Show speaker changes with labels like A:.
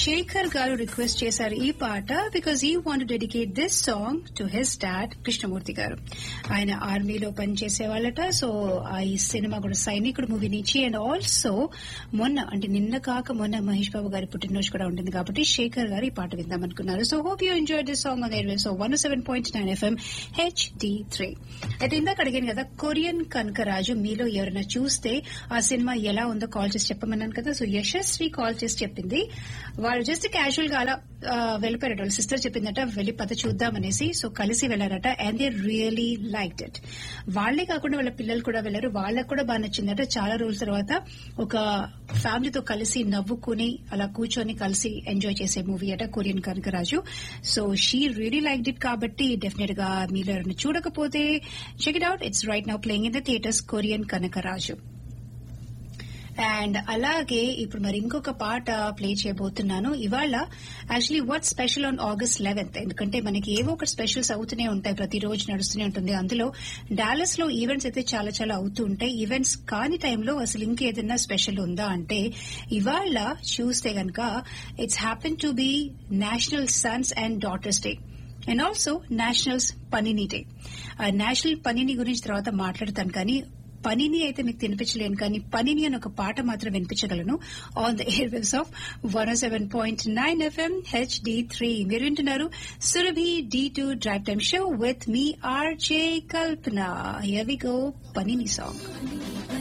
A: శేఖర్ గారు రిక్వెస్ట్ చేశారు ఈ పాట because he want dedicate this song to his dad Krishnamurthy garu ఆయన ఆర్మీలో పనిచేసే వాళ్ళట సో ఆ ఈ సినిమా కూడా సైనికుడు మూవీ నుంచి అండ్ ఆల్సో మొన్న అంటే నిన్న కాక మొన్న మహేష్ బాబు గారి పుట్టినరోజు కూడా ఉంటుంది కాబట్టి శేఖర్ గారు ఈ పాట విందాం అనుకున్నారు so hope you enjoy this song on air so one seven point nine FM H D three అయితే ఇందాక అడిగాను కదా కొరియన్ కనకరాజు మీలో ఎవరైనా చూస్తే ఆ సినిమా ఎలా ఉందో కాల్ చేసి చెప్పమన్నాను కదా సో యశస్వి కాల్ చేసి చెప్పింది వాళ్ళు జస్ట్ క్యాజువల్ గా అలా ఆ, వెళ్ళిపోయారట వాళ్ళ సిస్టర్ చెప్పిందట వెళ్ళి పద చూద్దామనేసి సో కలిసి వెళ్లారట and they really like it వాళ్లే కాకుండా వాళ్ళ పిల్లలు కూడా వెళ్లారు వాళ్ళకు కూడా బాగా నచ్చిందట చాలా రోజుల తర్వాత ఒక ఫ్యామిలీతో కలిసి నవ్వుకుని అలా కూర్చొని కలిసి ఎంజాయ్ చేసే మూవీ అట Korean Kanakaraju so she really like it కాబట్టి డెఫినెట్ గా మీరు ఎవరైనా చూడకపోతే check it out it's right now playing in the theaters Korean Kanakaraju and అలాగే ఇప్పుడు మరి ఇంకొక పాట ప్లే చేయబోతున్నాను ఇవాళ actually what special on August eleventh ఎందుకంటే మనకి ఏవో ఒక స్పెషల్స్ అవుతూనే ఉంటాయి ప్రతిరోజు నడుస్తూనే ఉంటుంది అందులో డాలస్ లో ఈవెంట్స్ అయితే చాలా చాలా అవుతూ ఉంటాయి ఈవెంట్స్ కాని టైంలో అసలు ఇంకేదన్నా స్పెషల్ ఉందా అంటే ఇవాళ చూస్తే గనక it's happen to be national sons and daughters day and also nationals panini day national panini గురించి తర్వాత మాట్లాడతాను కానీ పనిని అయితే మీకు తినిపించలేను కానీ పనిని అని ఒక పాట మాత్రం వినిపించగలను on the air waves of one seven point nine FM H D three మీరు వింటున్నారు Surabhi D two drive time show with me RJ Kalpana here we go panini song